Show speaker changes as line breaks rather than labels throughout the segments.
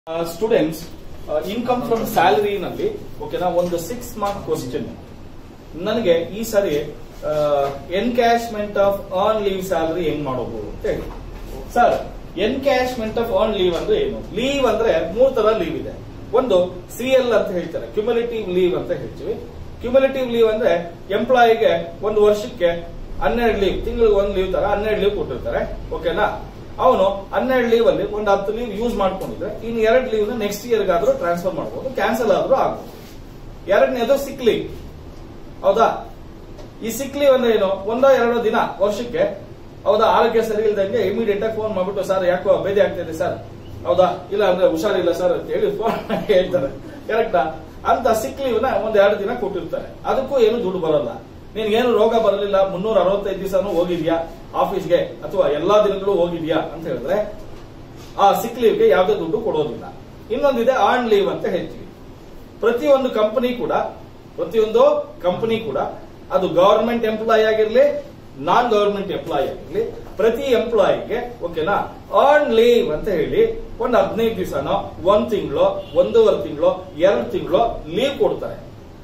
Students income from salary ನಲ್ಲಿ ಓಕೆನಾ ಒಂದು ಸಿಕ್ಸ್ ಮಾರ್ಕ್ ಕ್ವಶನ್ ನನಗೆ ಈ ಸರಿ encashment of on leave salary ಹೆಂಗ್ ಮಾಡೋದು ಅಂತ ಹೇಳಿ sir encashment of on leave ಅಂದ್ರೆ ಏನು ಲೀವ್ ಅಂದ್ರೆ ಮೂರ್ ತರ ಲೀವ್ ಇದೆ ಒಂದು ಸಿ ಎಲ್ ಅಂತ ಹೇಳ್ತಾರೆ ಕ್ಯುಮುಲೇಟಿವ್ ಲೀವ್ ಅಂತ ಹೇಳ್ತೀವಿ ಕ್ಯುಮುಲೇಟಿವ್ ಲೀವ್ ಅಂದ್ರೆ ಎಂಪ್ಲಾಯಿಗೆ ಒಂದು ವರ್ಷಕ್ಕೆ ಹನ್ನೆರಡು ಲೀವ್ ತಿಂಗಳಿಗೆ ಒಂದು ಲೀವ್ ತರ ಹನ್ನೆರಡು ಲೀವ್ ಕೊಟ್ಟಿರ್ತಾರೆ ಓಕೆನಾ ಅವನು ಹನ್ನೆರಡು ಲೀವ್ ಅಲ್ಲಿ ಒಂದು ಹತ್ತು ಲೀವ್ ಯೂಸ್ ಮಾಡ್ಕೊಂಡಿದ್ರೆ ಇನ್ನು ಎರಡು ಲೀವ್ ನ ನೆಕ್ಸ್ಟ್ ಇಯರ್ ಆದ್ರೂ ಟ್ರಾನ್ಸ್ಫರ್ ಮಾಡಬಹುದು ಕ್ಯಾನ್ಸಲ್ ಆದ್ರೂ ಆಗ್ಬೋದು ಎರಡನೇದು ಸಿಕ್ ಲೀವ್ ಹೌದಾ ಈ ಸಿಕ್ ಲೀವ್ ಅಂದ್ರೆ ಏನು ಒಂದೋ ಎರಡೋ ದಿನ ವರ್ಷಕ್ಕೆ ಹೌದಾ ಆರೋಗ್ಯ ಸರಿ ಇಲ್ದಂಗೆ ಇಮಿಡಿಯೇಟ್ ಆಗಿ ಫೋನ್ ಮಾಡ್ಬಿಟ್ಟು ಸರ್ ಯಾಕೋ ಬೇದಿ ಆಗ್ತಿದೆ ಸರ್ ಹೌದಾ ಇಲ್ಲ ಅಂದ್ರೆ ಹುಷಾರಿಲ್ಲ ಸರ್ ಅಂತ ಹೇಳಿ ಫೋನ್ ಹೇಳ್ತಾರೆ ಕರೆಕ್ಟಾ ಅಂತ ಸಿಕ್ ಲೀವ್ ನ ಒಂದ್ ಎರಡು ದಿನ ಕೊಟ್ಟಿರ್ತಾರೆ ಅದಕ್ಕೂ ಏನು ದುಡ್ಡು ಬರಲ್ಲ ನಿನ್ಗೇನು ರೋಗ ಬರಲಿಲ್ಲ ಮುನ್ನೂರ ಅರವತ್ತೈದು ದಿವಸನೂ ಹೋಗಿದ್ಯಾ ಆಫೀಸ್ಗೆ ಅಥವಾ ಎಲ್ಲಾ ದಿನಗಳು ಹೋಗಿದ್ಯಾ ಅಂತ ಹೇಳಿದ್ರೆ ಆ ಸಿಕ್ ಲೀವ್ಗೆ ಯಾವುದೇ ದುಡ್ಡು ಕೊಡೋದಿಲ್ಲ ಇನ್ನೊಂದಿದೆ ಆನ್ ಲೀವ್ ಅಂತ ಹೇಳ್ತೀವಿ ಪ್ರತಿಯೊಂದು ಕಂಪನಿ ಕೂಡ ಪ್ರತಿಯೊಂದು ಕಂಪನಿ ಕೂಡ ಅದು ಗವರ್ಮೆಂಟ್ ಎಂಪ್ಲಾಯ್ ಆಗಿರ್ಲಿ ನಾನ್ ಗವರ್ಮೆಂಟ್ ಎಂಪ್ಲಾಯ್ ಆಗಿರ್ಲಿ ಪ್ರತಿ ಎಂಪ್ಲಾಯಿಗೆ ಓಕೆನಾ ಆನ್ ಲೀವ್ ಅಂತ ಹೇಳಿ ಒಂದು ಹದಿನೈದು ದಿವಸನೋ ಒಂದ್ ತಿಂಗಳು ಒಂದೂವರೆ ತಿಂಗಳು ಎರಡು ತಿಂಗಳು ಲೀವ್ ಕೊಡ್ತಾರೆ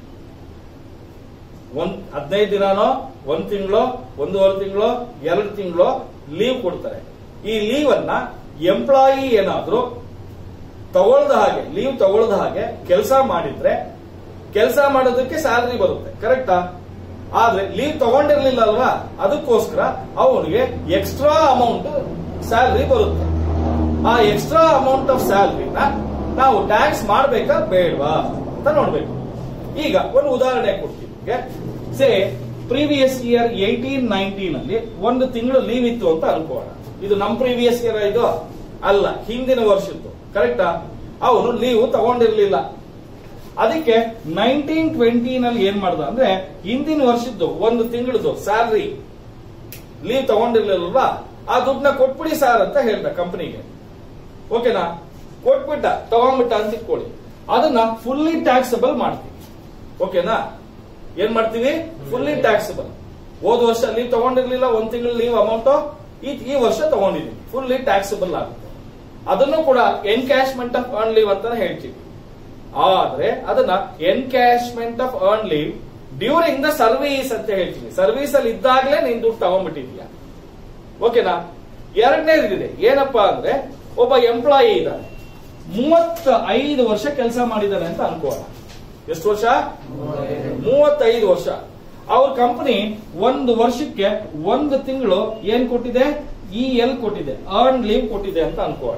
ಒಂದ್ ಹದಿನೈದು ದಿನಾನೋ ಒಂದ್ ತಿಂಗಳು ಒಂದೂವರೆ ತಿಂಗಳು ಎರಡು ತಿಂಗಳು ಲೀವ್ ಕೊಡ್ತಾರೆ ಈ ಲೀವ್ ಅನ್ನ ಎಂಪ್ಲಾಯಿ ಏನಾದ್ರೂ ತಗೊಳ್ದ ಹಾಗೆ ಲೀವ್ ತಗೊಳ್ದ ಹಾಗೆ ಕೆಲಸ ಮಾಡಿದ್ರೆ ಕೆಲಸ ಮಾಡೋದಕ್ಕೆ ಸ್ಯಾಲರಿ ಬರುತ್ತೆ ಕರೆಕ್ಟಾ ಆದ್ರೆ ಲೀವ್ ತಗೊಂಡಿರ್ಲಿಲ್ಲ ಅಲ್ವಾ ಅದಕ್ಕೋಸ್ಕರ ಅವನಿಗೆ ಎಕ್ಸ್ಟ್ರಾ ಅಮೌಂಟ್ ಸ್ಯಾಲರಿ ಬರುತ್ತೆ ಆ ಎಕ್ಸ್ಟ್ರಾ ಅಮೌಂಟ್ ಆಫ್ ಸ್ಯಾಲರಿನ ನಾವು ಟ್ಯಾಕ್ಸ್ ಮಾಡ್ಬೇಕಾ ಬೇಡವಾ ಅಂತ ನೋಡ್ಬೇಕು ಈಗ ಒಂದು ಉದಾಹರಣೆ ಕೊಡ್ತೀನಿ say previous year eighteen nineteen ಅಲ್ಲಿ ಒಂದು ತಿಂಗಳು ಲೀವ್ ಇತ್ತು ಅಂತ ಅನ್ಕೋಣ ಇದು ನಮ್ ಪ್ರೀವಿಯಸ್ ಇಯರ್ ಇದು ಅಲ್ಲ ಹಿಂದಿನ ವರ್ಷದ್ದು ಕರೆಕ್ಟಾ ಅವನು ಲೀವ್ ತಗೊಂಡಿರ್ಲಿಲ್ಲ ಅದಕ್ಕೆ ನೈನ್ಟೀನ್ ಟ್ವೆಂಟಿ ನಲ್ಲಿ ಏನ್ ಮಾಡ್ದ ಅಂದ್ರೆ ಹಿಂದಿನ ವರ್ಷದ್ದು ಒಂದು ತಿಂಗಳದು ಸ್ಯಾಲ್ರಿ ಲೀವ್ ತಗೊಂಡಿರ್ಲಿಲ್ವಾ ಆ ದುಡ್ಡನ್ನ ಕೊಟ್ಬಿಡಿ ಸರ್ ಅಂತ ಹೇಳ್ದ ಕಂಪನಿಗೆ ಓಕೆನಾ ಕೊಟ್ಬಿಟ್ಟ ತಗೊಂಡ್ಬಿಟ್ಟ ಅಂತ ಇಟ್ಕೊಳ್ಳಿ ಅದನ್ನ ಫುಲ್ಲಿ ಟ್ಯಾಕ್ಸಬಲ್ ಮಾಡ್ತೀವಿ ಓಕೆನಾ ಏನ್ ಮಾಡ್ತೀವಿ ಫುಲ್ಲಿ ಟ್ಯಾಕ್ಸಬಲ್ ಹೋದ ವರ್ಷ ಲೀವ್ ತಗೊಂಡಿರ್ಲಿಲ್ಲ ಒಂದ್ ತಿಂಗಳು ಲೀವ್ ಅಮೌಂಟ್ ಈ ವರ್ಷ ತಗೊಂಡಿದೀವಿ ಫುಲ್ಲಿ ಟ್ಯಾಕ್ಸಬಲ್ ಆಗುತ್ತೆ ಅದನ್ನು ಕೂಡ ಎನ್ಕ್ಯಾಶ್ಮೆಂಟ್ ಆಫ್ ಅರ್ನ್ ಲೀವ್ ಅಂತಾನೆ ಹೇಳ್ತೀವಿ ಆದ್ರೆ ಅದನ್ನ encashment of earn leave during the service ಅಂತ ಹೇಳ್ತೀವಿ ಸರ್ವೀಸ್ ಅಲ್ಲಿ ಇದ್ದಾಗಲೇ ನೀನ್ ದುಡ್ಡು ತಗೊಂಡ್ಬಿಟ್ಟಿದ್ಯಾ ಓಕೆನಾ ಎರಡನೇದಿದೆ ಏನಪ್ಪಾ ಅಂದ್ರೆ ಒಬ್ಬ ಎಂಪ್ಲಾಯಿ ಇದ್ದಾನೆ ಮೂವತ್ತ ಐದು ವರ್ಷ ಕೆಲಸ ಮಾಡಿದ್ದಾನೆ ಅಂತ ಅನ್ಕೋಣ ಎಷ್ಟು ವರ್ಷ ಮೂವತ್ತೈದು ವರ್ಷ ಅವ್ರ ಕಂಪನಿ ಒಂದು ವರ್ಷಕ್ಕೆ ಒಂದು ತಿಂಗಳು ಏನ್ ಕೊಟ್ಟಿದೆ ಇ ಎಲ್ ಕೊಟ್ಟಿದೆ ಅರ್ನ್ ಲೀವ್ ಕೊಟ್ಟಿದೆ ಅಂತ ಅನ್ಕೋಣ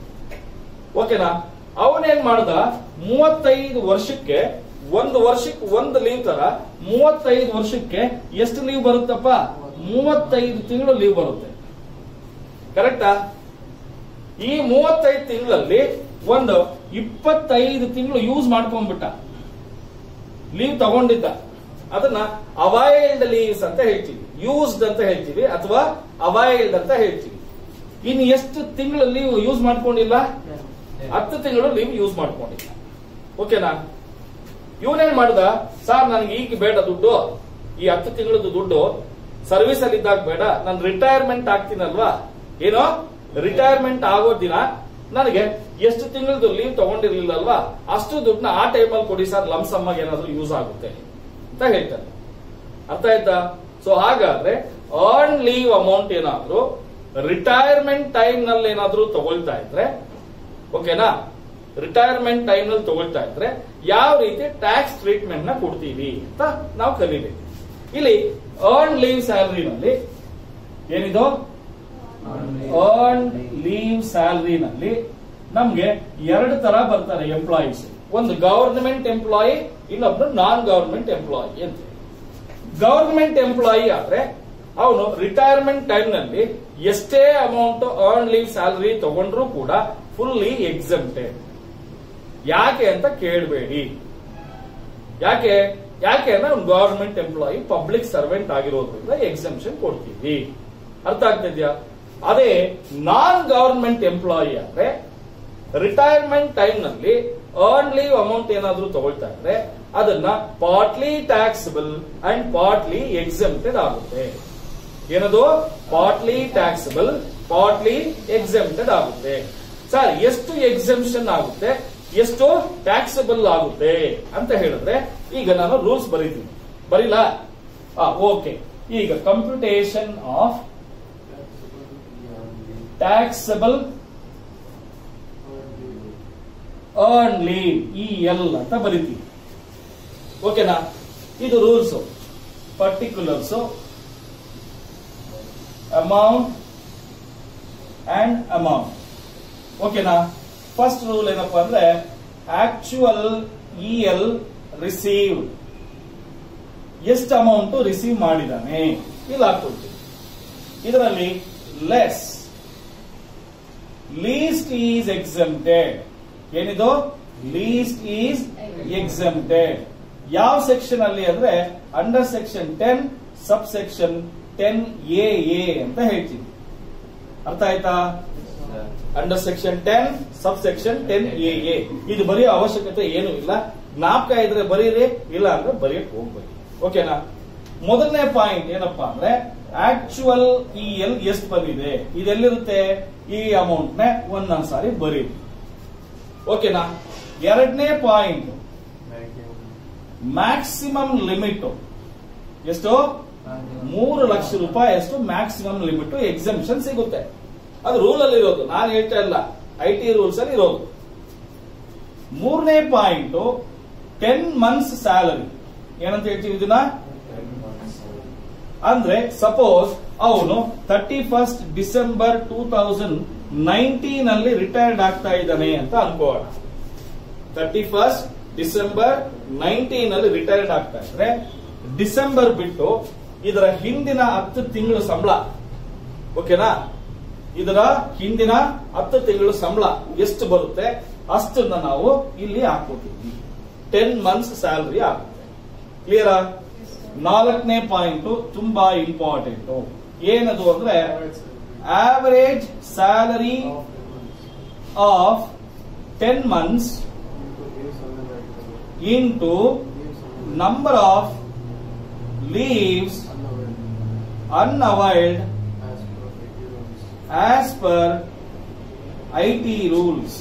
ಓಕೆನಾ ಅವನೇನ್ ಮಾಡ್ದ ಮೂವತ್ತೈದು ವರ್ಷಕ್ಕೆ ಒಂದು ವರ್ಷಕ್ಕೆ ಒಂದು ಲೀವ್ ತರ ಮೂವತ್ತೈದು ವರ್ಷಕ್ಕೆ ಎಷ್ಟು ಲೀವ್ ಬರುತ್ತಪ್ಪ ಮೂವತ್ತೈದು ತಿಂಗಳು ಲೀವ್ ಬರುತ್ತೆ ಕರೆಕ್ಟಾ ಈ ಮೂವತ್ತೈದು ತಿಂಗಳಲ್ಲಿ ಒಂದು ಇಪ್ಪತ್ತೈದು ತಿಂಗಳು ಯೂಸ್ ಮಾಡ್ಕೊಂಡ್ಬಿಟ್ಟ ಲೀವ್ ತಗೊಂಡಿದ್ದ ಅದನ್ನ ಅವೈಲ್ಡ್ ಲೀವ್ಸ್ ಅಂತ ಹೇಳ್ತೀವಿ ಯೂಸ್ಡ್ ಅಂತ ಹೇಳ್ತೀವಿ ಅಥವಾ ಅವೈಲ್ಡ್ ಅಂತ ಹೇಳ್ತೀವಿ ಇನ್ನು ಎಷ್ಟು ತಿಂಗಳು ಲೀವ್ ಯೂಸ್ ಮಾಡ್ಕೊಂಡಿಲ್ಲ ಹತ್ತು ತಿಂಗಳು ಲೀವ್ ಯೂಸ್ ಮಾಡ್ಕೊಂಡಿಲ್ಲ ಓಕೆನಾ ಇವನೇನ್ ಮಾಡ್ದ ಸರ್ ನನ್ಗೆ ಈಗ ಬೇಡ ದುಡ್ಡು ಈ ಹತ್ತು ತಿಂಗಳದ್ದು ದುಡ್ಡು ಸರ್ವಿಸ್ ಅಲ್ಲಿ ಇದ್ದಾಗ ಬೇಡ ನಾನು ರಿಟೈರ್ಮೆಂಟ್ ಆಗ್ತೀನಲ್ವಾ ಏನೋ ರಿಟೈರ್ಮೆಂಟ್ ಆಗೋ ದಿನ ನನಗೆ ಎಷ್ಟು ತಿಂಗಳದ್ದು ಲೀವ್ ತಗೊಂಡಿರ್ಲಿಲ್ಲ ಅಲ್ವಾ ಅಷ್ಟು ದುಡ್ಡನ್ನ ಆ ಟೈಮಲ್ಲಿ ಕೊಡಿ ಸರ್ ಲಂಸಮ್ ಆಗಿ ಏನಾದ್ರೂ ಯೂಸ್ ಆಗುತ್ತೆ ಅಂತ ಹೇಳ್ತಾರೆ ಅರ್ಥ ಆಯ್ತಾ ಸೊ ಹಾಗಾದ್ರೆ ಅರ್ನ್ ಲೀವ್ ಅಮೌಂಟ್ ಏನಾದ್ರೂ ರಿಟೈರ್ಮೆಂಟ್ ಟೈಮ್ ನಲ್ಲಿ ಏನಾದ್ರೂ ತಗೊಳ್ತಾ ಇದ್ರೆ ಓಕೆನಾ ರಿಟೈರ್ಮೆಂಟ್ ಟೈಮ್ ನಲ್ಲಿ ತಗೊಳ್ತಾ ಇದ್ರೆ ಯಾವ ರೀತಿ ಟ್ಯಾಕ್ಸ್ ಟ್ರೀಟ್ಮೆಂಟ್ ನ ಕೊಡ್ತೀವಿ ಅಂತ ನಾವು ಕಲಿಬೇಕು ಇಲ್ಲಿ ಅರ್ನ್ ಲೀವ್ ಸ್ಯಾಲರಿನಲ್ಲಿ ಏನಿದು ಅರ್ನ್ ಲೀವ್ ಸ್ಯಾಲರಿನಲ್ಲಿ ನಮ್ಗೆ ಎರಡು ತರ ಬರ್ತಾರೆ ಎಂಪ್ಲಾಯೀಸ್ ಒಂದು ಗವರ್ನಮೆಂಟ್ ಎಂಪ್ಲಾಯಿ ಇನ್ನೊಬ್ರು ನಾನ್ ಗವರ್ಮೆಂಟ್ ಎಂಪ್ಲಾಯಿ ಅಂತ ಗವರ್ನಮೆಂಟ್ ಎಂಪ್ಲಾಯಿ ಆದ್ರೆ ಅವನು ರಿಟೈರ್ಮೆಂಟ್ ಟೈಮ್ ನಲ್ಲಿ ಎಷ್ಟೇ ಅಮೌಂಟ್ ಅರ್ನ್ ಲೀವ್ ಸ್ಯಾಲರಿ ತಗೊಂಡ್ರು ಕೂಡ ಫುಲ್ಲಿ ಎಕ್ಸಮ್ಟೆಡ್ ಯಾಕೆ ಅಂತ ಕೇಳಬೇಡಿ ಯಾಕೆ ಯಾಕೆ ಅಂದ್ರೆ ಅವ್ನು ಗವರ್ಮೆಂಟ್ ಎಂಪ್ಲಾಯಿ ಪಬ್ಲಿಕ್ ಸರ್ವೆಂಟ್ ಆಗಿರೋದ್ರಿಂದ ಎಕ್ಸಮ್ಷನ್ ಕೊಡ್ತೀವಿ ಅರ್ಥ ಆಗ್ತಿದ್ಯಾ ಅದೇ ನಾನ್ ಗವರ್ಮೆಂಟ್ ಎಂಪ್ಲಾಯಿ ಆದ್ರೆ ರಿಟೈರ್ಮೆಂಟ್ ಟೈಮ್ ನಲ್ಲಿ ಅರ್ನ್ ಲೀವ್ ಅಮೌಂಟ್ ಏನಾದ್ರೂ ತಗೊಳ್ತಾ ಇದ್ರೆ ಅದನ್ನ partly taxable and partly exempted ಆಗುತ್ತೆ ಏನದು ಪಾರ್ಟ್ಲಿ ಟ್ಯಾಕ್ಸಬಲ್ ಪಾರ್ಟ್ಲಿ ಎಕ್ಸಮ್ಟೆಡ್ ಆಗುತ್ತೆ ಸರ್ ಎಷ್ಟು ಎಕ್ಸೆಂಪ್ಷನ್ ಆಗುತ್ತೆ ಎಷ್ಟು ಟ್ಯಾಕ್ಸಬಲ್ ಆಗುತ್ತೆ ಅಂತ ಹೇಳಿದ್ರೆ ಈಗ ನಾನು ರೂಲ್ಸ್ ಬರೀತೀನಿ ಬರೀಲಾ ಓಕೆ ಈಗ computation of taxable earn leave E L ಅಂತ ಬರಿತೀವಿ ಓಕೆನಾ ಇದು rules particulars amount and amount ಓಕೆನಾ ಫಸ್ಟ್ ರೂಲ್ ಏನಪ್ಪಾ ಅಂದ್ರೆ ಆಕ್ಚುಯಲ್ ಇ ಎಲ್ ರಿಸೀವ್ ಎಷ್ಟು ಅಮೌಂಟ್ ರಿಸೀವ್ ಮಾಡಿದಾನೆ ಇಲ್ಲಿ ಹಾಕೊಳ್ತೀವಿ ಇದರಲ್ಲಿ ಲೆಸ್ ಲೀಸ್ಟ್ ಈಸ್ ಎಕ್ಸೆಂಪ್ಟೆಡ್ ಏನಿದು ಲೀಸ್ಟ್ ಈಸ್ ಎಕ್ಸೆಂಪ್ಟೆಡ್ ಯಾವ ಸೆಕ್ಷನ್ ಅಲ್ಲಿ ಅಂದ್ರೆ under section ten sub section ten A A ಅಂತ ಹೇಳ್ತೀವಿ ಅರ್ಥ ಆಯ್ತಾ under section ten sub section ten A A ಇದು ಬರೆಯೋ ಅವಶ್ಯಕತೆ ಏನು ಇಲ್ಲ ಜ್ಞಾಪಕ ಇದ್ರೆ ಬರೀರಿ ಇಲ್ಲ ಅಂದ್ರೆ ಬರೆಯಕ್ ಹೋಗ್ಬೇಡಿ ಓಕೆನಾ ಮೊದಲನೇ ಪಾಯಿಂಟ್ ಏನಪ್ಪಾ ಅಂದ್ರೆ ಆಕ್ಚುಯಲ್ ಇ ಎಲ್ ಎಷ್ಟು ಬಂದಿದೆ ಇದೆಲ್ಲಿರುತ್ತೆ ಈ ಅಮೌಂಟ್ ನ ಒಂದೊಂದ್ ಸಾರಿ ಬರೀರಿ ಓಕೆನಾ ಎರಡನೇ ಪಾಯಿಂಟ್ ಮ್ಯಾಕ್ಸಿಮಮ್ ಲಿಮಿಟ್ ಎಷ್ಟು ಮೂರು ಲಕ್ಷ ರೂಪಾಯಿ ಅಷ್ಟು ಮ್ಯಾಕ್ಸಿಮಮ್ ಲಿಮಿಟ್ ಎಕ್ಸಂಪ್ಷನ್ ಸಿಗುತ್ತೆ ಅದು ರೂಲ್ ಅಲ್ಲಿ ಇರೋದು ನಾನು ಹೇಳ್ತಾ ಇಲ್ಲ ಐ ಟಿ ರೂಲ್ಸ್ ಅಲ್ಲಿ ಇರೋದು ಮೂರನೇ ಪಾಯಿಂಟ್ ಟೆನ್ ಮಂತ್ಸ್ ಸ್ಯಾಲರಿ ಏನಂತ ಹೇಳ್ತೀವಿ ಇದನ್ನ ಅಂದ್ರೆ ಸಪೋಸ್ ಅವನು thirty first December two thousand nineteen ಅಲ್ಲಿ ರಿಟೈರ್ಡ್ ಆಗ್ತಾ ಇದ್ದಾನೆ ಅಂತ ಅನ್ಕೋಣ ತರ್ಟಿ ಫಸ್ಟ್ ಡಿಸೆಂಬರ್ ನೈನ್ಟೀನ್ ಅಲ್ಲಿ ರಿಟೈರ್ಡ್ ಆಗ್ತಾ ಇದ್ರೆ ಡಿಸೆಂಬರ್ ಬಿಟ್ಟು ಇದರ ಹಿಂದಿನ ಹತ್ತು ತಿಂಗಳು ಸಂಬಳ ಓಕೆನಾ ಇದರ ಹಿಂದಿನ ಹತ್ತು ತಿಂಗಳು ಸಂಬಳ ಎಷ್ಟು ಬರುತ್ತೆ ಅಷ್ಟನ್ನ ನಾವು ಇಲ್ಲಿ ಹಾಕೋತೀವಿ ಟೆನ್ ಮಂತ್ಸ್ ಸ್ಯಾಲರಿ ಆಗುತ್ತೆ ಕ್ಲಿಯರಾ ನಾಲ್ಕನೇ ಪಾಯಿಂಟ್ ತುಂಬಾ ಇಂಪಾರ್ಟೆಂಟ್ ಏನದು ಅಂದ್ರೆ average salary of ten months into number of leaves unavailed as per IT rules.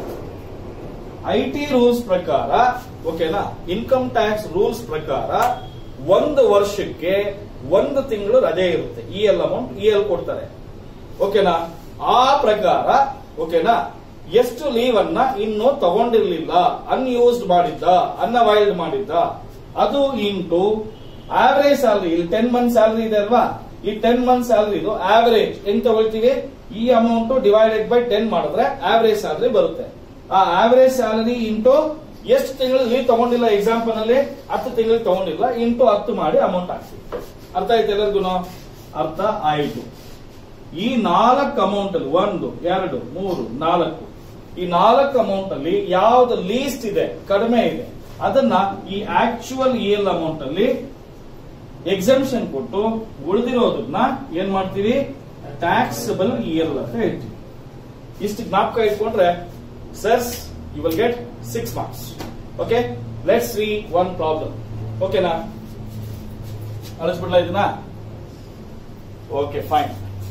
I T rules ಪ್ರಕಾರ ಓಕೆನಾ ಇನ್ಕಮ್ ಟ್ಯಾಕ್ಸ್ ರೂಲ್ಸ್ ಪ್ರಕಾರ ಒಂದು ವರ್ಷಕ್ಕೆ ಒಂದು ತಿಂಗಳು ರಜೆ ಇರುತ್ತೆ E L amount E L ಕೊಡ್ತಾರೆ ಓಕೆನಾ ಆ ಪ್ರಕಾರ ಓಕೆನಾ ಎಷ್ಟು ಲೀವ್ ಅನ್ನ ಇನ್ನು ತಗೊಂಡಿರ್ಲಿಲ್ಲ ಅನ್ಯೂಸ್ಡ್ ಮಾಡಿದ್ದ ಅನ್ಅವೈಲ್ಡ್ ಮಾಡಿದ್ದ ಅದು ಇಂಟು ಆವರೇಜ್ ಸ್ಯಾಲರಿ ಇಲ್ಲಿ ಟೆನ್ ಮಂತ್ ಸ್ಯಾಲರಿ ಇದೆ ಅಲ್ವಾ ಈ ಟೆನ್ ಮಂತ್ ಸ್ಯಾಲರಿ ಇದು ಆವರೇಜ್ ಹೆಂಗ್ ತಗೊಳ್ತೀವಿ ಈ ಅಮೌಂಟ್ ಡಿವೈಡೆಡ್ ಬೈ ಟೆನ್ ಮಾಡಿದ್ರೆ ಆವರೇಜ್ ಸ್ಯಾಲರಿ ಬರುತ್ತೆ ಆ ಆವರೇಜ್ ಸ್ಯಾಲರಿ ಇಂಟು ಎಷ್ಟು ತಿಂಗಳು ಲೀವ್ ತಗೊಂಡಿಲ್ಲ ಎಕ್ಸಾಂಪಲ್ ಅಲ್ಲಿ ಹತ್ತು ತಿಂಗಳು ತಗೊಂಡಿಲ್ಲ ಇಂಟು ಹತ್ತು ಮಾಡಿ ಅಮೌಂಟ್ ಹಾಕ್ತೀವಿ ಅರ್ಥ ಆಯ್ತು ಎಲ್ಲರಿಗೂ ಅರ್ಥ ಆಯ್ತು ಈ ನಾಲ್ಕು ಅಮೌಂಟ್ ಅಲ್ಲಿ ಒಂದು ಎರಡು ಮೂರು ನಾಲ್ಕು ಈ ನಾಲ್ಕು ಅಮೌಂಟ್ ಅಲ್ಲಿ ಯಾವ್ದು ಲೀಸ್ಟ್ ಇದೆ ಕಡಿಮೆ ಇದೆ ಅದನ್ನ ಈ ಆಕ್ಚುಯಲ್ ಇ ಎಲ್ ಅಮೌಂಟ್ ಅಲ್ಲಿ ಎಕ್ಸಂಪ್ಷನ್ ಕೊಟ್ಟು ಉಳಿದಿರೋದನ್ನ ಏನ್ ಮಾಡ್ತೀವಿ ಟ್ಯಾಕ್ಸಬಲ್ ಇ ಎಲ್ ಅಂತ ಹೇಳ್ತೀವಿ ಇಷ್ಟು ಜ್ಞಾಪಕ ಇಟ್ಕೊಂಡ್ರೆ sirs you will get six marks okay let's see one problem ಓಕೆನಾ ಅಳಿಸ್ಬಿಡ್ಲಾ ಇದನ್ನ okay fine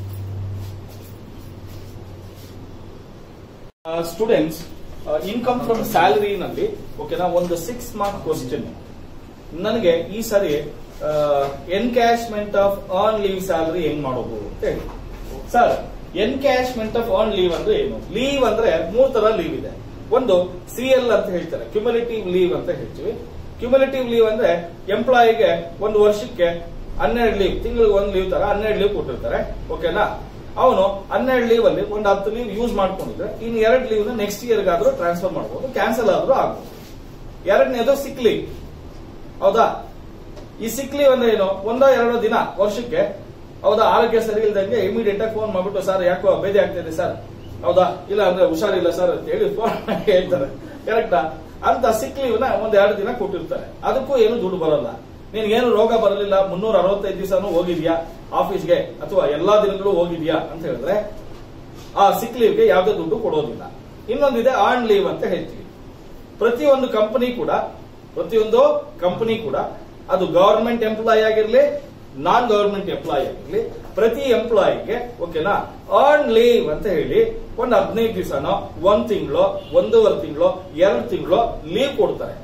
students income from ಸ್ಯಾಲರಿನಲ್ಲಿ ಓಕೆನಾ ಒಂದು ಸಿಕ್ಸ್ ಮಾರ್ಕ್ ಕ್ವಶನ್ ನನಗೆ ಈ ಸರಿ encashment of on leave salary ಹೆಂಗ್ ಮಾಡೋದು ಅಂತ ಹೇಳಿ sir encashment of on leave ಅಂದ್ರೆ ಏನು ಲೀವ್ ಅಂದ್ರೆ ಮೂರ್ ತರ ಲೀವ್ ಇದೆ ಒಂದು ಸಿ ಎಲ್ ಅಂತ ಹೇಳ್ತಾರೆ ಕ್ಯುಮುಲೇಟಿವ್ ಲೀವ್ ಅಂತ ಹೇಳ್ತೀವಿ ಕ್ಯುಮುಲೇಟಿವ್ ಲೀವ್ ಅಂದ್ರೆ ಎಂಪ್ಲಾಯಿಗೆ ಒಂದು ವರ್ಷಕ್ಕೆ ಹನ್ನೆರಡು ಲೀವ್ ತಿಂಗಳಿಗೆ ಒಂದು ಲೀವ್ ತರ ಹನ್ನೆರಡು ಲೀವ್ ಕೊಟ್ಟಿರ್ತಾರೆ ಓಕೆನಾ ಅವನು ಹನ್ನೆರಡು ಲೀವ್ ಅಲ್ಲಿ ಒಂದು ಹತ್ತು ಲೀವ್ ಯೂಸ್ ಮಾಡ್ಕೊಂಡಿದ್ರೆ ಇನ್ನು ಎರಡು ಲೀವ್ ನ ನೆಕ್ಸ್ಟ್ ಇಯರ್ ಆದ್ರೂ ಟ್ರಾನ್ಸ್ಫರ್ ಮಾಡಬಹುದು ಕ್ಯಾನ್ಸಲ್ ಆದ್ರೂ ಆಗ್ಬೋದು ಎರಡನೇದು ಸಿಕ್ ಲೀವ್ ಹೌದಾ ಈ ಸಿಕ್ ಲೀವ್ ಅಂದ್ರೆ ಏನು ಒಂದೋ ಎರಡೋ ದಿನ ವರ್ಷಕ್ಕೆ ಹೌದಾ ಆರೋಗ್ಯ ಸರಿ ಇಲ್ದಂಗೆ ಇಮಿಡಿಯೇಟ್ ಆಗಿ ಫೋನ್ ಮಾಡ್ಬಿಟ್ಟು ಸರ್ ಯಾಕೋ ಬೇದಿ ಆಗ್ತಿದೆ ಸರ್ ಹೌದಾ ಇಲ್ಲ ಅಂದ್ರೆ ಹುಷಾರಿಲ್ಲ ಸರ್ ಅಂತ ಹೇಳಿ ಫೋನ್ ಹೇಳ್ತಾರೆ ಕರೆಕ್ಟಾ ಅಂತ ಸಿಕ್ ಲೀವ್ ನ ಒಂದ್ ಎರಡು ದಿನ ಕೊಟ್ಟಿರ್ತಾರೆ ಅದಕ್ಕೂ ಏನು ದುಡ್ಡು ಬರಲ್ಲ ನಿನ್ಗೇನು ರೋಗ ಬರಲಿಲ್ಲ ಮುನ್ನೂರ ಅರವತ್ತೈದು ದಿವಸನೂ ಹೋಗಿದ್ಯಾ ಆಫೀಸ್ಗೆ ಅಥವಾ ಎಲ್ಲಾ ದಿನಗಳು ಹೋಗಿದ್ಯಾ ಅಂತ ಹೇಳಿದ್ರೆ ಆ ಸಿಕ್ ಲೀವ್ಗೆ ಯಾವುದೇ ದುಡ್ಡು ಕೊಡೋದಿಲ್ಲ ಇನ್ನೊಂದಿದೆ ಆನ್ ಲೀವ್ ಅಂತ ಹೇಳ್ತೀವಿ ಪ್ರತಿಯೊಂದು ಕಂಪನಿ ಕೂಡ ಪ್ರತಿಯೊಂದು ಕಂಪನಿ ಕೂಡ ಅದು ಗವರ್ಮೆಂಟ್ ಎಂಪ್ಲಾಯ್ ಆಗಿರ್ಲಿ ನಾನ್ ಗವರ್ಮೆಂಟ್ ಎಂಪ್ಲಾಯಿ ಆಗಿರ್ಲಿ ಪ್ರತಿ ಎಂಪ್ಲಾಯಿಗೆ ಓಕೆನಾ ಅರ್ನ್ ಲೀವ್ ಅಂತ ಹೇಳಿ ಒಂದ್ ಹದಿನೈದು ದಿವಸನೋ ಒಂದ್ ತಿಂಗಳು ಒಂದೂವರೆ ತಿಂಗಳು ಎರಡು ತಿಂಗಳು ಲೀವ್ ಕೊಡ್ತಾರೆ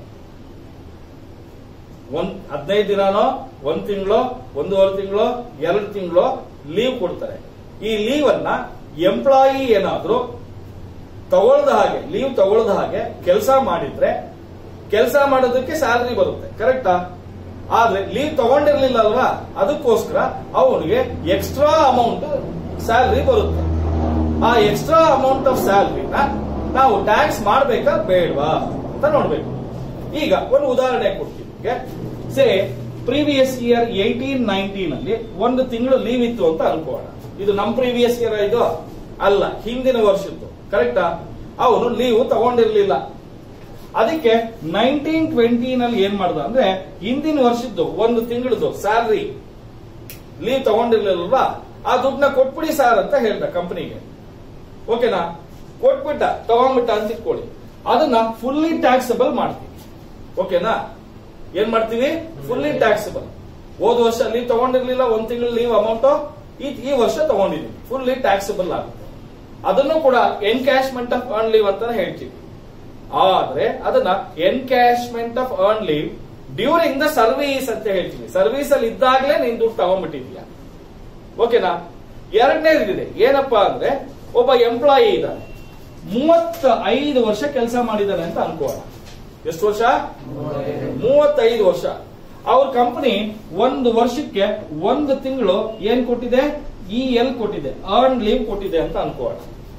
ಒಂದ್ ಹದಿನೈದು ದಿನಾನೋ ಒಂದ್ ತಿಂಗಳು ಒಂದೂವರೆ ತಿಂಗಳು ಎರಡು ತಿಂಗಳು ಲೀವ್ ಕೊಡ್ತಾರೆ ಈ ಲೀವ್ ಅನ್ನ ಎಂಪ್ಲಾಯಿ ಏನಾದ್ರೂ ತಗೊಳ್ದ ಹಾಗೆ ಲೀವ್ ತಗೊಳ್ದ ಹಾಗೆ ಕೆಲಸ ಮಾಡಿದ್ರೆ ಕೆಲಸ ಮಾಡೋದಕ್ಕೆ ಸ್ಯಾಲರಿ ಬರುತ್ತೆ ಕರೆಕ್ಟಾ ಆದ್ರೆ ಲೀವ್ ತಗೊಂಡಿರ್ಲಿಲ್ಲ ಅಲ್ವಾ ಅದಕ್ಕೋಸ್ಕರ ಅವನಿಗೆ ಎಕ್ಸ್ಟ್ರಾ ಅಮೌಂಟ್ ಸ್ಯಾಲರಿ ಬರುತ್ತೆ ಆ ಎಕ್ಸ್ಟ್ರಾ ಅಮೌಂಟ್ ಆಫ್ ಸ್ಯಾಲರಿನ ನಾವು ಟ್ಯಾಕ್ಸ್ ಮಾಡ್ಬೇಕಾ ಬೇಡವಾ ಅಂತ ನೋಡ್ಬೇಕು ಈಗ ಒಂದು ಉದಾಹರಣೆ ಕೊಡ್ತೀನಿ say previous year eighteen nineteen ಅಲ್ಲಿ ಒಂದು ತಿಂಗಳು ಲೀವ್ ಇತ್ತು ಅಂತ ಅನ್ಕೋಣ ಇದು ನಮ್ ಪ್ರೀವಿಯಸ್ ಇಯರ್ ಇದು ಅಲ್ಲ ಹಿಂದಿನ ವರ್ಷದ್ದು ಕರೆಕ್ಟಾ ಅವನು ಲೀವ್ ತಗೊಂಡಿರ್ಲಿಲ್ಲ ಅದಕ್ಕೆ ನೈನ್ಟೀನ್ ಟ್ವೆಂಟಿ ನಲ್ಲಿ ಏನ್ ಮಾಡ್ದ ಅಂದ್ರೆ ಹಿಂದಿನ ವರ್ಷದ್ದು ಒಂದು ತಿಂಗಳದು ಸ್ಯಾಲ್ರಿ ಲೀವ್ ತಗೊಂಡಿರ್ಲಿಲ್ವಾ ಆ ದುಡ್ಡನ್ನ ಕೊಟ್ಬಿಡಿ ಸರ್ ಅಂತ ಹೇಳ್ದ ಕಂಪನಿಗೆ ಓಕೆನಾ ಕೊಟ್ಬಿಟ್ಟ ತಗೊಂಡ್ಬಿಟ್ಟ ಅಂತ ಇಟ್ಕೊಳ್ಳಿ ಅದನ್ನ ಫುಲ್ಲಿ ಟ್ಯಾಕ್ಸಬಲ್ ಮಾಡ್ತೀವಿ ಓಕೆನಾ ಏನ್ ಮಾಡ್ತೀವಿ ಫುಲ್ಲಿ ಟ್ಯಾಕ್ಸಬಲ್ ಹೋದ ವರ್ಷ ಲೀವ್ ತಗೊಂಡಿರ್ಲಿಲ್ಲ ಒಂದ್ ತಿಂಗಳು ಲೀವ್ ಅಮೌಂಟ್ ಈ ಈ ವರ್ಷ ತಗೊಂಡಿದೀವಿ ಫುಲ್ಲಿ ಟ್ಯಾಕ್ಸಬಲ್ ಆಗುತ್ತೆ ಅದನ್ನು ಕೂಡ ಎನ್ಕ್ಯಾಶ್ಮೆಂಟ್ ಆಫ್ ಅರ್ನ್ ಲೀವ್ ಅಂತಾನೆ ಹೇಳ್ತೀವಿ ಆದ್ರೆ ಅದನ್ನ encashment of earn leave during the service ಅಂತ ಹೇಳ್ತೀವಿ ಸರ್ವೀಸ್ ಅಲ್ಲಿ ಇದ್ದಾಗಲೇ ನೀನ್ ದುಡ್ಡು ತಗೊಂಡ್ಬಿಟ್ಟಿದ್ಯಾ ಓಕೆನಾ ಎರಡನೇ ಇದೆ ಏನಪ್ಪಾ ಅಂದ್ರೆ ಒಬ್ಬ ಎಂಪ್ಲಾಯಿ ಇದ್ದಾನೆ ಮೂವತ್ತ ಐದು ವರ್ಷ ಕೆಲಸ ಮಾಡಿದ್ದಾನೆ ಅಂತ ಅನ್ಕೋಣ ಎಷ್ಟು ವರ್ಷ ಮೂವತ್ತೈದು ವರ್ಷ ಅವ್ರ ಕಂಪನಿ ಒಂದು ವರ್ಷಕ್ಕೆ ಒಂದು ತಿಂಗಳು ಏನ್ ಕೊಟ್ಟಿದೆ ಇ ಎಲ್ ಕೊಟ್ಟಿದೆ ಅರ್ನ್ ಲೀವ್ ಕೊಟ್ಟಿದೆ ಅಂತ ಅನ್ಕೋಣ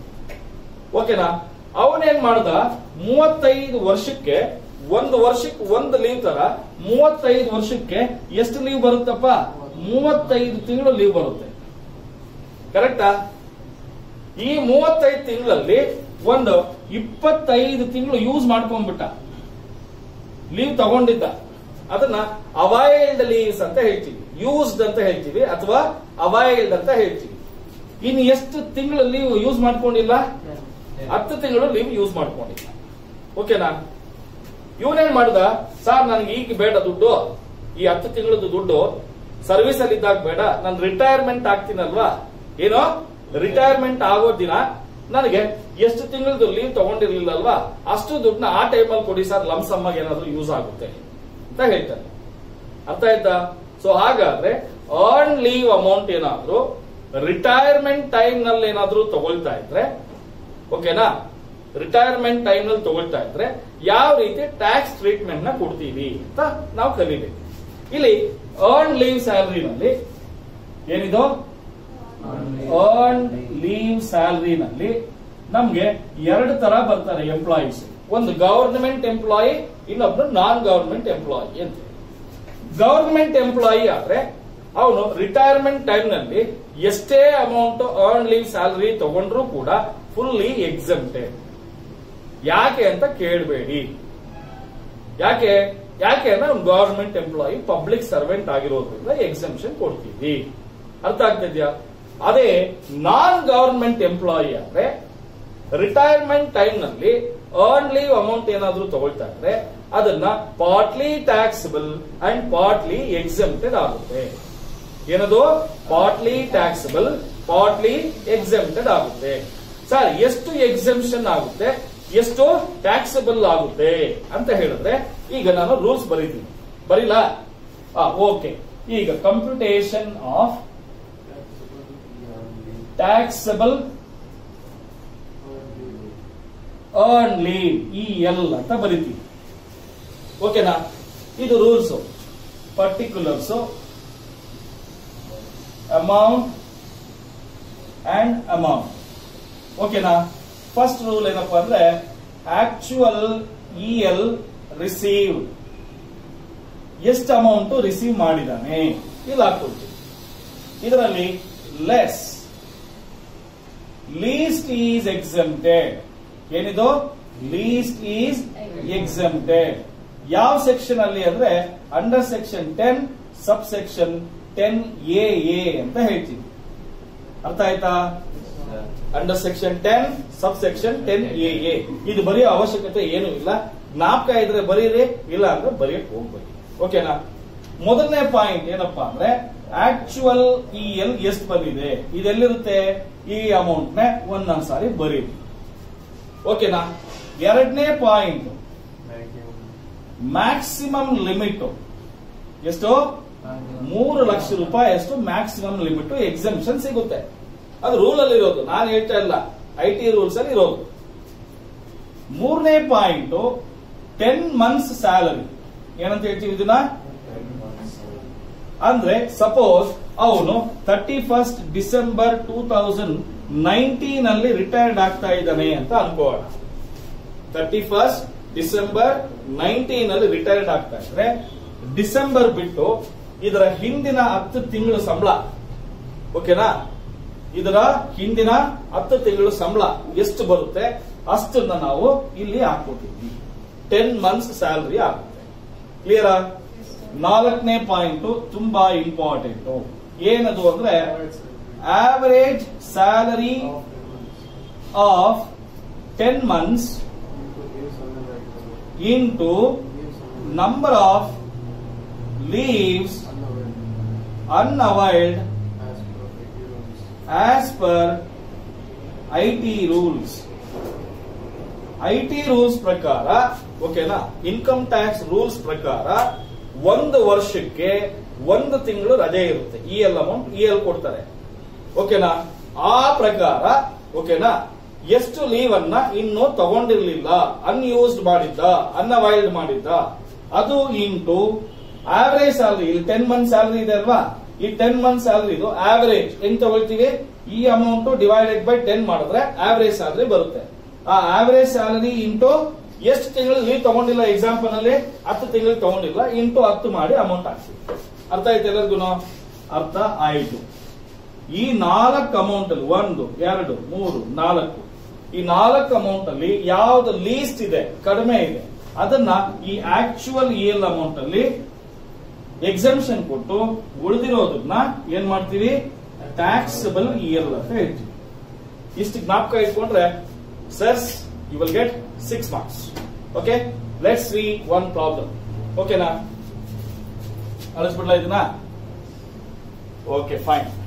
ಓಕೆನಾ ಅವನೇನ್ ಮಾಡ್ದ ಮೂವತ್ತೈದು ವರ್ಷಕ್ಕೆ ಒಂದು ವರ್ಷಕ್ಕೆ ಒಂದು ಲೀವ್ ತರ ಮೂವತ್ತೈದು ವರ್ಷಕ್ಕೆ ಎಷ್ಟು ಲೀವ್ ಬರುತ್ತಪ್ಪ ಮೂವತ್ತೈದು ತಿಂಗಳು ಲೀವ್ ಬರುತ್ತೆ ಕರೆಕ್ಟಾ ಈ ಮೂವತ್ತೈದು ತಿಂಗಳಲ್ಲಿ ಒಂದು ಇಪ್ಪತ್ತೈದು ತಿಂಗಳು ಯೂಸ್ ಮಾಡ್ಕೊಂಡ್ಬಿಟ್ಟ ಲೀವ್ ತಗೊಂಡಿದ್ದ ಅದನ್ನ ಅವೈಲ್ಡ್ ಲೀವ್ಸ್ ಅಂತ ಹೇಳ್ತೀವಿ ಯೂಸ್ಡ್ ಅಂತ ಹೇಳ್ತೀವಿ ಅಥವಾ ಅವೈಲ್ಡ್ ಅಂತ ಹೇಳ್ತೀವಿ ಇನ್ನು ಎಷ್ಟು ತಿಂಗಳು ಲೀವ್ ಯೂಸ್ ಮಾಡ್ಕೊಂಡಿಲ್ಲ ಹತ್ತು ತಿಂಗಳು ಲೀವ್ ಯೂಸ್ ಮಾಡ್ಕೊಂಡಿಲ್ಲ ಓಕೆನಾ ಇವನೇನ್ ಮಾಡ್ದ ಸರ್ ನನ್ಗೆ ಈಗ ಬೇಡ ದುಡ್ಡು ಈ ಹತ್ತು ತಿಂಗಳದ್ದು ದುಡ್ಡು ಸರ್ವಿಸ್ ಅಲ್ಲಿ ಇದ್ದಾಗ ಬೇಡ ನಾನು ರಿಟೈರ್ಮೆಂಟ್ ಆಗ್ತೀನಲ್ವಾ ಏನೋ ರಿಟೈರ್ಮೆಂಟ್ ಆಗೋ ದಿನ ನನಗೆ ಎಷ್ಟು ತಿಂಗಳದ್ದು ಲೀವ್ ತಗೊಂಡಿರ್ಲಿಲ್ಲ ಅಲ್ವಾ ಅಷ್ಟು ದುಡ್ಡನ್ನ ಆ ಟೈಮಲ್ಲಿ ಕೊಡಿ ಸರ್ ಲಂಸಮ್ ಆಗಿ ಏನಾದ್ರು ಯೂಸ್ ಆಗುತ್ತೆ ಅಂತ ಹೇಳ್ತಾರೆ ಅರ್ಥ ಆಯ್ತಾ ಸೊ ಹಾಗಾದ್ರೆ ಅರ್ನ್ ಲೀವ್ ಅಮೌಂಟ್ ಏನಾದ್ರು ರಿಟೈರ್ಮೆಂಟ್ ಟೈಮ್ ನಲ್ಲಿ ಏನಾದ್ರೂ ತಗೊಳ್ತಾ ಇದ್ರೆ ಓಕೆನಾ ರಿಟೈರ್ಮೆಂಟ್ ಟೈಮ್ ನಲ್ಲಿ ತಗೊಳ್ತಾ ಇದ್ರೆ ಯಾವ ರೀತಿ ಟ್ಯಾಕ್ಸ್ ಟ್ರೀಟ್ಮೆಂಟ್ ನ ಕೊಡ್ತೀವಿ ಅಂತ ನಾವು ಕಲಿಬೇಕು ಇಲ್ಲಿ ಅರ್ನ್ ಲೀವ್ ಸ್ಯಾಲರಿನಲ್ಲಿ ಏನಿದು ಅರ್ನ್ ಲೀವ್ ಸ್ಯಾಲರಿನಲ್ಲಿ ನಮ್ಗೆ ಎರಡು ತರ ಬರ್ತಾರೆ ಎಂಪ್ಲಾಯೀಸ್ ಒಂದು ಗವರ್ನಮೆಂಟ್ ಎಂಪ್ಲಾಯಿ ಇನ್ನೊಬ್ರು ನಾನ್ ಗವರ್ನಮೆಂಟ್ ಎಂಪ್ಲಾಯಿ ಅಂತ ಗವರ್ನಮೆಂಟ್ ಎಂಪ್ಲಾಯಿ ಆದ್ರೆ ಅವನು ರಿಟೈರ್ಮೆಂಟ್ ಟೈಮ್ ನಲ್ಲಿ ಎಷ್ಟೇ ಅಮೌಂಟ್ ಅರ್ನ್ ಲೀವ್ ಸ್ಯಾಲರಿ ತಗೊಂಡ್ರು ಕೂಡ ಫುಲ್ಲಿ ಎಕ್ಸಮ್ಟೆಡ್ ಯಾಕೆ ಅಂತ ಕೇಳಬೇಡಿ ಯಾಕೆ ಯಾಕೆ ಅಂದ್ರೆ ಅವ್ನು ಗವರ್ಮೆಂಟ್ ಎಂಪ್ಲಾಯಿ ಪಬ್ಲಿಕ್ ಸರ್ವೆಂಟ್ ಆಗಿರೋದ್ರಿಂದ ಎಕ್ಸಂಪ್ಷನ್ ಕೊಡ್ತೀವಿ ಅರ್ಥ ಆಗ್ತಿದ್ಯಾ ಅದೇ ನಾನ್ ಗವರ್ಮೆಂಟ್ ಎಂಪ್ಲಾಯಿ ಆದ್ರೆ ರಿಟೈರ್ಮೆಂಟ್ ಟೈಮ್ ನಲ್ಲಿ ಅರ್ನ್ ಲೀವ್ ಅಮೌಂಟ್ ಏನಾದ್ರೂ ತಗೊಳ್ತಾ ಇದ್ರೆ ಅದನ್ನ partly taxable and partly exempted ಆಗುತ್ತೆ ಏನದು ಪಾರ್ಟ್ಲಿ ಟ್ಯಾಕ್ಸಬಲ್ ಪಾರ್ಟ್ಲಿ ಎಕ್ಸೆಂಪ್ಟೆಡ್ ಆಗುತ್ತೆ ಸರ್ ಎಷ್ಟು ಎಕ್ಸೆಂಪ್ಷನ್ ಆಗುತ್ತೆ ಎಷ್ಟು ಟ್ಯಾಕ್ಸಬಲ್ ಆಗುತ್ತೆ ಅಂತ ಹೇಳಿದ್ರೆ ಈಗ ನಾನು ರೂಲ್ಸ್ ಬರೀತೀನಿ ಬರೀಲಾ ಓಕೆ ಈಗ computation of taxable earn leave E L ಅಂತ ಬರಿತೀವಿ ಓಕೆನಾ ಇದು rules particulars amount and amount ಓಕೆನಾ ಫಸ್ಟ್ ರೂಲ್ ಏನಪ್ಪಾ ಅಂದ್ರೆ ಆಕ್ಚುಯಲ್ ಇ ಎಲ್ ರಿಸೀವ್ ಎಷ್ಟು ಅಮೌಂಟ್ ರಿಸೀವ್ ಮಾಡಿದಾನೆ ಇಲ್ಲಿ ಹಾಕೊಳ್ತೀವಿ ಇದರಲ್ಲಿ ಲೆಸ್ ಲೀಸ್ಟ್ ಈಸ್ ಎಕ್ಸಮ್ಟೆಡ್ ಏನಿದು ಲೀಸ್ಟ್ ಈಸ್ ಎಕ್ಸಮ್ಟೆಡ್ ಯಾವ ಸೆಕ್ಷನ್ ಅಲ್ಲಿ ಅಂದ್ರೆ under section ten sub section ten A A ಅಂತ ಹೇಳ್ತೀವಿ ಅರ್ಥ ಆಯ್ತಾ under section ten sub section ten A A ಇದು ಬರೆಯೋ ಅವಶ್ಯಕತೆ ಏನು ಇಲ್ಲ ಜ್ಞಾಪಕ ಇದ್ರೆ ಬರೀರಿ ಇಲ್ಲ ಅಂದ್ರೆ ಬರೆಯಕ್ ಹೋಗ್ಬೇಡಿ ಓಕೆನಾ ಮೊದಲನೇ ಪಾಯಿಂಟ್ ಏನಪ್ಪಾ ಅಂದ್ರೆ ಆಕ್ಚುಯಲ್ ಇ ಎಲ್ ಎಷ್ಟು ಬಂದಿದೆ ಇದೆಲ್ಲಿರುತ್ತೆ ಈ ಅಮೌಂಟ್ ನ ಒಂದೊಂದ್ ಸಾರಿ ಬರೀರಿ ಓಕೆನಾ ಎರಡನೇ ಪಾಯಿಂಟ್ ಮ್ಯಾಕ್ಸಿಮಮ್ ಲಿಮಿಟ್ ಎಷ್ಟು ಮೂರು ಲಕ್ಷ ರೂಪಾಯಿ ಅಷ್ಟು ಮ್ಯಾಕ್ಸಿಮಮ್ ಲಿಮಿಟ್ ಎಕ್ಸಂಪ್ಷನ್ ಸಿಗುತ್ತೆ ಅದು ರೂಲ್ ಅಲ್ಲಿ ಇರೋದು ನಾನು ಹೇಳ್ತಾ ಇಲ್ಲ ಐ ಟಿ ರೂಲ್ಸ್ ಅಲ್ಲಿ ಇರೋದು ಮೂರನೇ ಪಾಯಿಂಟ್ ಟೆನ್ ಮಂತ್ಸ್ ಸ್ಯಾಲರಿ ಏನಂತ ಹೇಳ್ತೀವಿ ಇದನ್ನ ಅಂದ್ರೆ ಸಪೋಸ್ ಅವನು thirty first December two thousand nineteen ಅಲ್ಲಿ ರಿಟೈರ್ಡ್ ಆಗ್ತಾ ಇದ್ದಾನೆ ಅಂತ ಅನ್ಕೋಣ ತರ್ಟಿ ಫಸ್ಟ್ ಡಿಸೆಂಬರ್ ನೈನ್ಟೀನ್ ಅಲ್ಲಿ ರಿಟೈರ್ಡ್ ಆಗ್ತಾ ಇದ್ರೆ ಡಿಸೆಂಬರ್ ಬಿಟ್ಟು ಇದರ ಹಿಂದಿನ ಹತ್ತು ತಿಂಗಳು ಸಂಬಳ ಓಕೆನಾ ಇದರ ಹಿಂದಿನ ಹತ್ತು ತಿಂಗಳು ಸಂಬಳ ಎಷ್ಟು ಬರುತ್ತೆ ಅಷ್ಟನ್ನ ನಾವು ಇಲ್ಲಿ ಹಾಕ್ಕೊಟ್ಟಿದ್ವಿ ಟೆನ್ ಮಂತ್ಸ್ ಸ್ಯಾಲರಿ ಆಗುತ್ತೆ ಕ್ಲಿಯರಾ ನಾಲ್ಕನೇ ಪಾಯಿಂಟ್ ತುಂಬಾ ಇಂಪಾರ್ಟೆಂಟ್ ಏನದು ಅಂದ್ರೆ average salary of ten months into number of leaves unavailed as per I T rules I T rules ಪ್ರಕಾರ ಓಕೆನಾ ಇನ್ಕಮ್ ಟ್ಯಾಕ್ಸ್ ರೂಲ್ಸ್ ಪ್ರಕಾರ ಒಂದು ವರ್ಷಕ್ಕೆ ಒಂದು ತಿಂಗಳು ರಜೆ ಇರುತ್ತೆ E L amount E L ಕೊಡ್ತಾರೆ ಓಕೆನಾ ಆ ಪ್ರಕಾರ ಓಕೆನಾ ಎಷ್ಟು ಲೀವ್ ಅನ್ನ ಇನ್ನು ತಗೊಂಡಿರ್ಲಿಲ್ಲ ಅನ್ಯೂಸ್ಡ್ ಮಾಡಿದ್ದ ಅನ್ಅವೈಲ್ಡ್ ಮಾಡಿದ್ದ ಅದು ಇಂಟು ಆವರೇಜ್ ಸ್ಯಾಲರಿ ಇಲ್ಲಿ ಟೆನ್ ಮಂತ್ ಸ್ಯಾಲರಿ ಇದೆ ಅಲ್ವಾ ಈ ಟೆನ್ ಮಂತ್ ಸ್ಯಾಲರಿ ಇದು ಆವರೇಜ್ ಹೆಂಗ್ ತಗೊಳ್ತೀವಿ ಈ ಅಮೌಂಟ್ ಡಿವೈಡೆಡ್ ಬೈ ಟೆನ್ ಮಾಡಿದ್ರೆ ಆವರೇಜ್ ಸ್ಯಾಲರಿ ಬರುತ್ತೆ ಆ ಆವರೇಜ್ ಸ್ಯಾಲರಿ ಇಂಟು ಎಷ್ಟು ತಿಂಗಳು ಲೀವ್ ತಗೊಂಡಿಲ್ಲ ಎಕ್ಸಾಂಪಲ್ ಅಲ್ಲಿ ಹತ್ತು ತಿಂಗಳು ತಗೊಂಡಿಲ್ಲ ಇಂಟು ಹತ್ತು ಮಾಡಿ ಅಮೌಂಟ್ ಹಾಕ್ಸಿ ಅರ್ಥ ಆಯ್ತು ಎಲ್ಲರಿಗೂ ಅರ್ಥ ಆಯ್ತು ಈ ನಾಲ್ಕು ಅಮೌಂಟ್ ಅಲ್ಲಿ ಒಂದು ಎರಡು ಮೂರು ನಾಲ್ಕು ಈ ನಾಲ್ಕು ಅಮೌಂಟ್ ಅಲ್ಲಿ ಯಾವ್ದು ಲೀಸ್ಟ್ ಇದೆ ಕಡಿಮೆ ಇದೆ ಅದನ್ನ ಈ ಆಕ್ಚುಯಲ್ ಇ ಎಲ್ ಅಮೌಂಟ್ ಅಲ್ಲಿ ಎಕ್ಸಂಪ್ಷನ್ ಕೊಟ್ಟು ಉಳಿದಿರೋದನ್ನ ಏನ್ ಮಾಡ್ತೀವಿ ಟ್ಯಾಕ್ಸಬಲ್ ಇ ಎಲ್ ಅಂತ ಹೇಳ್ತೀವಿ ಇಷ್ಟು ಜ್ಞಾಪಕ ಇಟ್ಕೊಂಡ್ರೆ sirs you will get six marks okay let's see one problem ಓಕೆನಾ ಅಳಿಸ್ಬಿಡ್ಲಾ ಇದನ್ನ ಓಕೆ ಫೈನ್